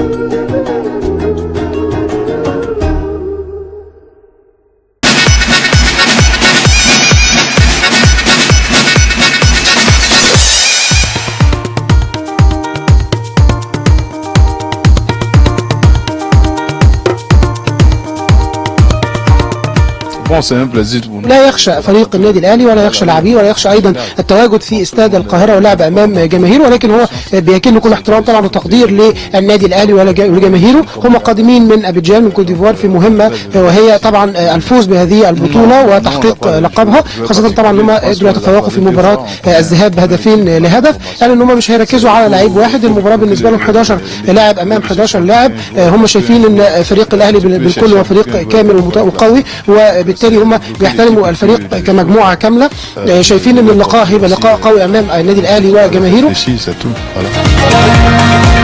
Bon, c'est un plaisir pour nous. لا يخشى فريق النادي الاهلي ولا يخشى لاعبيه ولا يخشى ايضا التواجد في استاد القاهره واللعب امام جماهيره ولكن هو بيكن كل احترام طبعا وتقدير للنادي الاهلي ولج- ولجماهيره هم قادمين من ابيجان من كوت ديفوار في مهمه وهي طبعا الفوز بهذه البطوله وتحقيق لقبها خاصه طبعا ان هم قدروا يتفوقوا في مباراه الذهاب بهدفين لهدف يعني ان هم مش هيركزوا على لعيب واحد المباراه بالنسبه لهم 11 لاعب امام 11 لاعب هم شايفين ان فريق الاهلي بال- بالكل هو فريق كامل ومت- وقوي وبالتالي هم بيحترموا الفريق كمجموعه كامله شايفين ان اللقاء هيبقى لقاء قوي امام النادي الاهلي وجماهيره Ici, c'est tout. Voilà.